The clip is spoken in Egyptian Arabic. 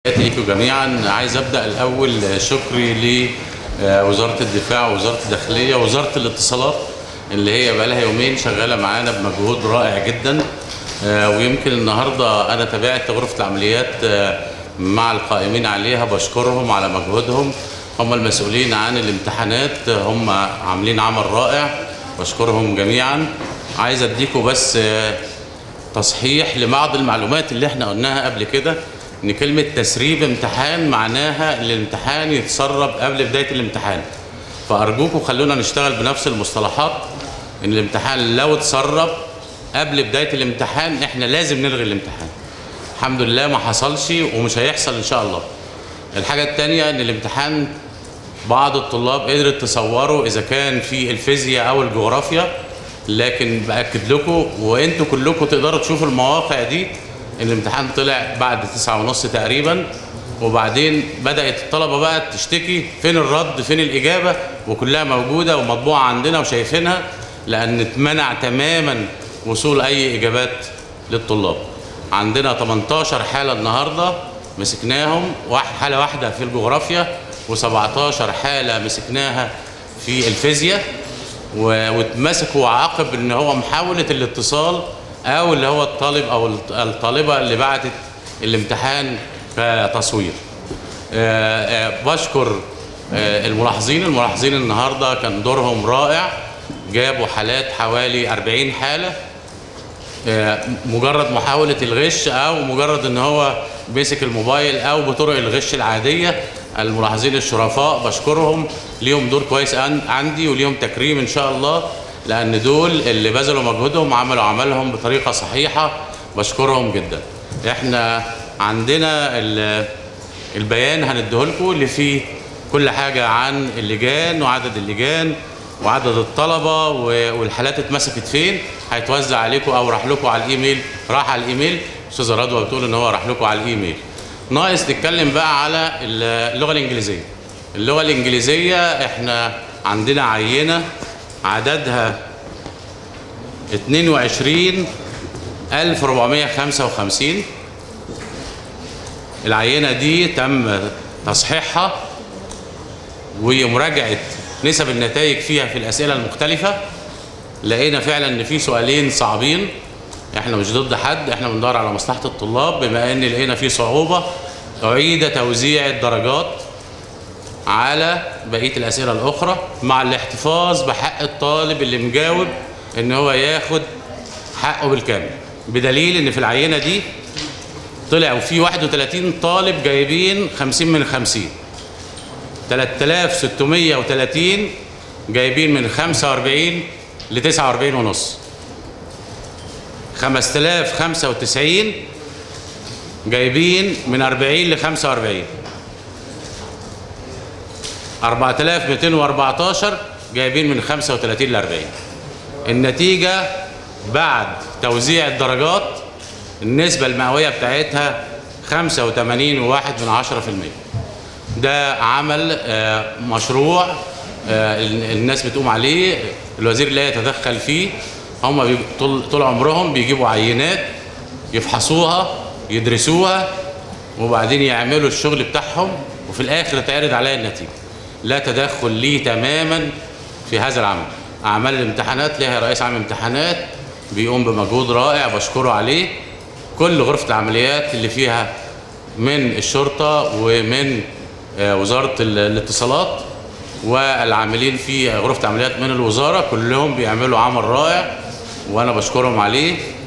ليكم جميعا عايز ابدا الاول شكري لوزاره الدفاع ووزاره الداخليه ووزاره الاتصالات اللي هي بقى لها يومين شغاله معانا بمجهود رائع جدا آه، ويمكن النهارده انا تابعت غرفه العمليات آه، مع القائمين عليها بشكرهم على مجهودهم هم المسؤولين عن الامتحانات آه، هم عاملين عمل رائع بشكرهم جميعا عايز اديكم بس آه، تصحيح لبعض المعلومات اللي احنا قلناها قبل كده ان كلمة تسريب امتحان معناها الامتحان يتسرب قبل بداية الامتحان فأرجوكم خلونا نشتغل بنفس المصطلحات ان الامتحان لو اتسرب قبل بداية الامتحان احنا لازم نلغي الامتحان الحمد لله ما حصلش ومش هيحصل ان شاء الله الحاجة التانية ان الامتحان بعض الطلاب قدرت تصوروا اذا كان في الفيزياء او الجغرافيا لكن باكد لكم وانتوا كلكم تقدروا تشوفوا المواقع دي الامتحان طلع بعد تسعة ونص تقريبا وبعدين بدات الطلبه بقى تشتكي فين الرد فين الاجابه وكلها موجوده ومطبوعه عندنا وشايفينها لان اتمنع تماما وصول اي اجابات للطلاب عندنا 18 حاله النهارده مسكناهم واحد حاله واحده في الجغرافيا و17 حاله مسكناها في الفيزياء و- واتمسكوا عقب ان هو محاوله الاتصال او اللي هو الطالب او الط- الطالبه اللي بعتت الامتحان كتصوير. آه، آه، بشكر آه، الملاحظين الملاحظين النهارده كان دورهم رائع جابوا حالات حوالي 40 حاله آه، مجرد محاولة الغش أو مجرد إن هو مسك الموبايل أو بطرق الغش العادية الملاحظين الشرفاء بشكرهم ليهم دور كويس عن- عندي وليهم تكريم إن شاء الله لأن دول اللي بذلوا مجهودهم عملوا عملهم بطريقة صحيحة بشكرهم جدا إحنا عندنا ال- البيان هنديهولكم اللي فيه كل حاجة عن اللجان وعدد اللجان وعدد الطلبة و- والحالات اتمسكت فين هيتوزع عليكم او راح لكم على الايميل راح على الايميل استاذه رضوى بتقول ان هو راح لكم على الايميل ناقص نتكلم بقى على اللغة الانجليزية اللغة الانجليزية احنا عندنا عينة عددها 22455 العينة دي تم تصحيحها ومراجعة نسب النتائج فيها في الأسئلة المختلفة لقينا فعلا إن في سؤالين صعبين احنا مش ضد حد احنا بندور على مصلحة الطلاب بما ان لقينا في صعوبة أعيد توزيع الدرجات على بقية الأسئلة الأخرى مع الاحتفاظ بحق الطالب اللي مجاوب إن هو ياخد حقه بالكامل بدليل إن في العينة دي طلعوا في 31 طالب جايبين 50 من 50 3630 جايبين من 45 ل 49 ونص 5095 جايبين من 40 ل 45 4214 جايبين من 35 ل 40 النتيجة بعد توزيع الدرجات النسبة المئوية بتاعتها 85 وواحد من عشرة في المية ده عمل آه، مشروع آه، ال- الناس بتقوم عليه الوزير لا يتدخل فيه هم بي- طول طول عمرهم بيجيبوا عينات يفحصوها يدرسوها وبعدين يعملوا الشغل بتاعهم وفي الاخر تعرض عليها النتيجه لا تدخل ليه تماما في هذا العمل اعمال الامتحانات لها رئيس عام امتحانات بيقوم بمجهود رائع بشكره عليه كل غرفه العمليات اللي فيها من الشرطه ومن آه، وزاره ال- الاتصالات والعاملين في غرفه عمليات من الوزاره كلهم بيعملوا عمل رائع وانا بشكرهم عليه